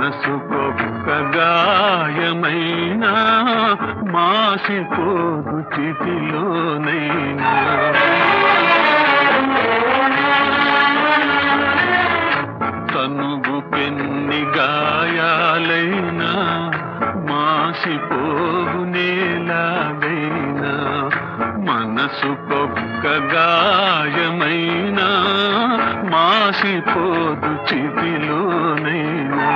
మనసుకొక్క గాయమైనా మాసిపోదు చితిలోనైనా తనుగు పెన్ని గాయాలైనా మాసిపోగు నేలాగైనా మనసుకొక్క గాయమైనా మాసిపోదు చితిలోనైనా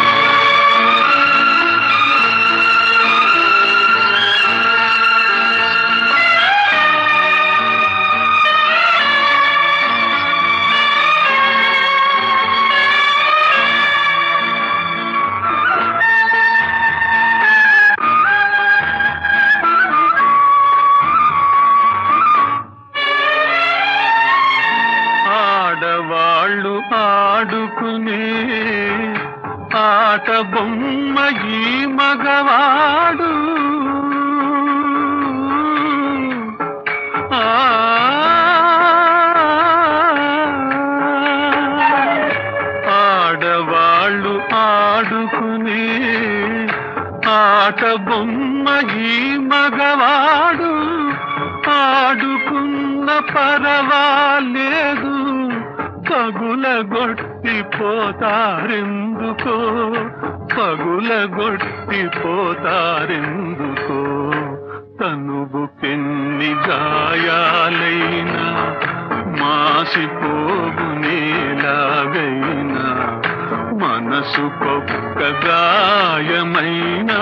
ఆడవాళ్ళు ఆడుకునే ఆట బొమ్మ ఈ మగవాడు ఆ ఆడవాళ్ళు ఆడుకునే ఆట బొమ్మ ఈ మగవాడు ఆడుకున్న పరవాలేదు పగులగొట్టి పోతారెందుకో పగులగొట్టి పోతారెందుకో తనుగు పెన్ని గాయాలైనా మాసిపోగు నేలాగైనా మనసుకొక్క గాయమైనా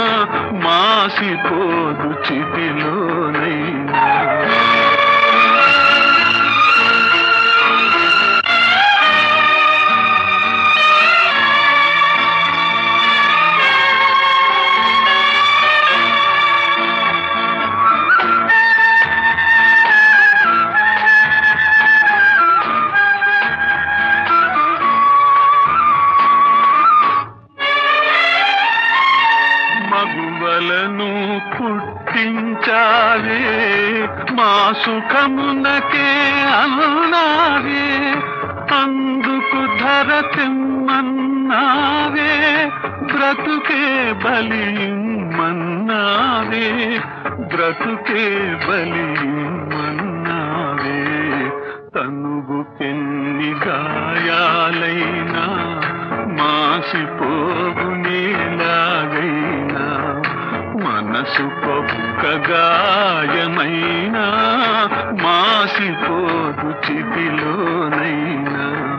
మాసిపోదు చితిలోనైనా మగువలను పుట్టించావే మా సుఖమునకే అన్నావే అందుకు ధర తెమ్మన్నావే బ్రతుకే బలిమన్నావే బ్రతుకే బలిమన్నావే తనుగు పెన్ని గాయాలైనా మాసిపోగు నేలాగైనా మనసుకొక్క గాయమైనా మాసిపోదు చితిలోనైనా